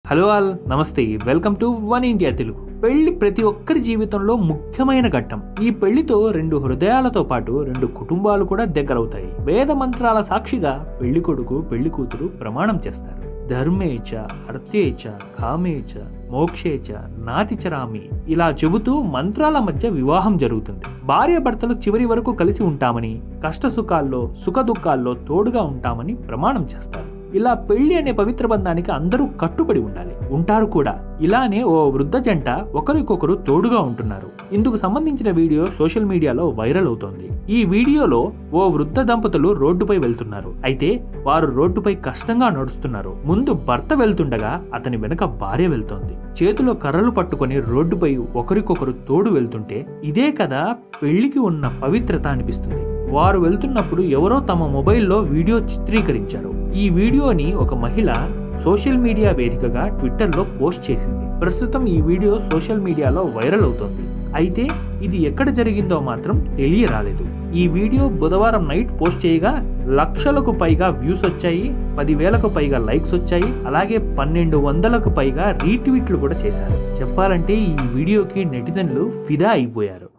hello all నమస్తే welcome to one India Telugu పెళ్లి ప్రతి ఒక్కరి జీవితంలో ముఖ్యమైన ఘట్టం ఈ పెళ్లితో రెండు హృదయాలతో పాటు రెండు కుటుంబాలు కూడా దగ్గరవుతాయి వేద మంత్రాల సాక్షిగా పెళ్లి కొడుకు పెళ్లి కూతురు ప్రమాణం చేస్తారు ధర్మేచ అర్థేచ కామేచ మోక్షేచ నాతిచరామి ఇలా చెబుతూ మంత్రాల మధ్య వివాహం జరుగుతుంది భార్య భర్తలు చివరి వరకు కలిసి ఉంటామని కష్ట సుఖాల్లో సుఖ దుఃఖాల్లో తోడుగా ఉంటామని ప్రమాణం చేస్తారు ఇలా పెళ్లి అనే పవిత్ర బంధానికి అందరూ కట్టుబడి ఉండాలి ఉంటారు కూడా ఇలానే ఓ వృద్ధ జంట ఒకరికొకరు తోడుగా ఉంటున్నారు ఇందుకు సంబంధించిన వీడియో సోషల్ మీడియాలో వైరల్ అవుతోంది ఈ వీడియోలో ఓ వృద్ధ దంపతులు రోడ్డుపై వెళ్తున్నారు అయితే వారు రోడ్డుపై కష్టంగా నడుస్తున్నారు ముందు భర్త వెళ్తుండగా అతని వెనుక భార్య వెళ్తోంది చేతిలో కర్రలు పట్టుకొని రోడ్డుపై ఒకరికొకరు తోడు వెళ్తుంటే ఇదే కదా పెళ్లికి ఉన్న పవిత్రత అనిపిస్తుంది వారు వెళ్తున్నప్పుడు ఎవరో తమ మొబైల్లో వీడియో చిత్రీకరించారు ఈ వీడియోని ఒక మహిళ సోషల్ మీడియా వేదికగా ట్విట్టర్లో పోస్ట్ చేసింది ప్రస్తుతం ఈ వీడియో సోషల్ మీడియాలో వైరల్ అవుతోంది అయితే ఇది ఎక్కడ జరిగిందో మాత్రం తెలియరాలేదు ఈ వీడియో బుధవారం నైట్ పోస్ట్ చేయగా లక్షలకు పైగా వ్యూస్ వచ్చాయి పదివేలకు పైగా లైక్స్ వచ్చాయి అలాగే పన్నెండు వందలకు పైగా రీట్వీట్లు కూడా చేశారు చెప్పాలంటే ఈ వీడియోకి నెటిజన్లు ఫిదా అయిపోయారు